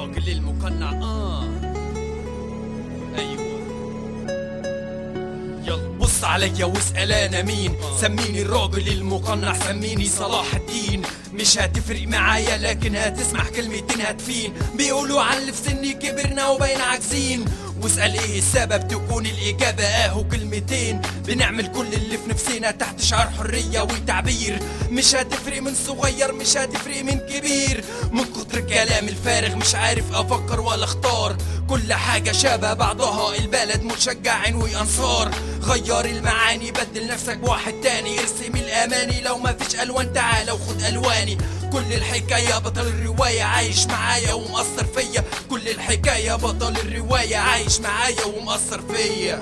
الراجل المقنع اه ايوه يلا بص عليا واسأل انا مين سميني الراجل المقنع سميني صلاح الدين مش هتفرق معايا لكن هتسمع كلمتين هتفين بيقولوا عن اللي في سني كبرنا وبين عاجزين واسأل ايه السبب تكون الإجابة اهو كلمتين بنعمل كل اللي في نفسنا تحت شعار حرية وتعبير مش هتفرق من صغير مش هتفرق من كبير من كتر الكلام الفارغ مش عارف أفكر ولا اختار كل حاجة شبه بعضها البلد مشجع وأنصار غير المعاني بدل نفسك بواحد تاني ارسم الأماني لو ما فيش ألوان تعالى وخد ألواني كل الحكاية بطل الرواية عايش معايا ومأثر فيا كل الحكاية بطل الرواية عايش معايا ومأثر فيا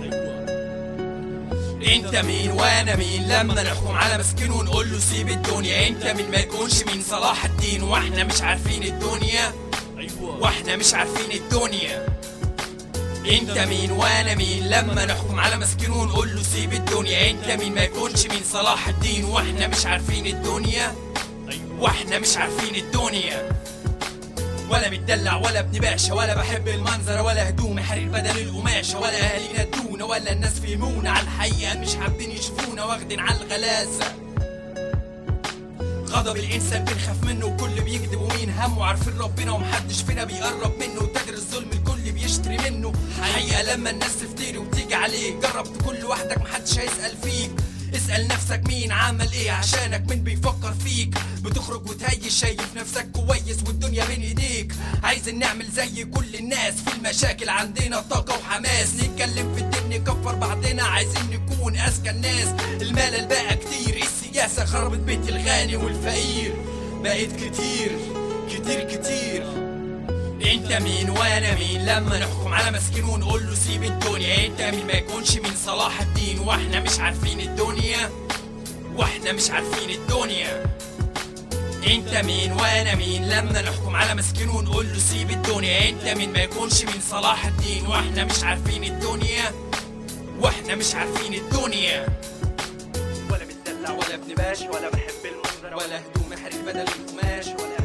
انت مين وانا مين لما نحكم على مسكين ونقول له سيب الدنيا انت مين ما يكونش مين صلاح الدين واحنا مش عارفين الدنيا واحنا مش عارفين الدنيا انت مين وانا مين لما نحكم على مسكين ونقول له سيب الدنيا انت مين ما يكونش مين صلاح الدين واحنا مش عارفين الدنيا واحنا مش عارفين الدنيا ولا متدلع ولا ابن باشا ولا بحب المنظر ولا هدوم حرير بدل القماشة ولا اهالينا ادونا ولا الناس فهمونا على الحقيقة مش حابين يشوفونا واخدين على الغلاسة غضب الانسان بنخاف منه وكل بيكذب ومين همه عارفين ربنا ومحدش فينا بيقرب منه وتاجر الظلم الكل بيشتري منه حقيقة لما الناس تفتري وتيجي عليك جرب تكون لوحدك محدش هيسأل فيك اسأل نفسك مين عمل ايه عشانك مين بيفكر فيك بتخرج وتهيش شايف نفسك كويس والدنيا بين ايديك عايزين نعمل زي كل الناس في المشاكل عندنا طاقة وحماس نتكلم في الدين نكفر بعضنا عايزين نكون اذكى الناس المال بقى كتير السياسة خربت بيت الغني والفقير بقت كتير كتير كتير انت مين وانا مين لما نحكم على مسكين ونقول له سيب الدنيا انت مين ما يكونش من صلاح الدين واحنا مش عارفين الدنيا واحنا مش عارفين الدنيا انت مين وانا مين لما نحكم على مسكين ونقول له سيب الدنيا انت مين ما يكونش من صلاح الدين واحنا مش عارفين الدنيا واحنا مش عارفين الدنيا ولا متدلع ولا ابن باش ولا بحب المنظر ولا هدوم حرير بدل القماش ولا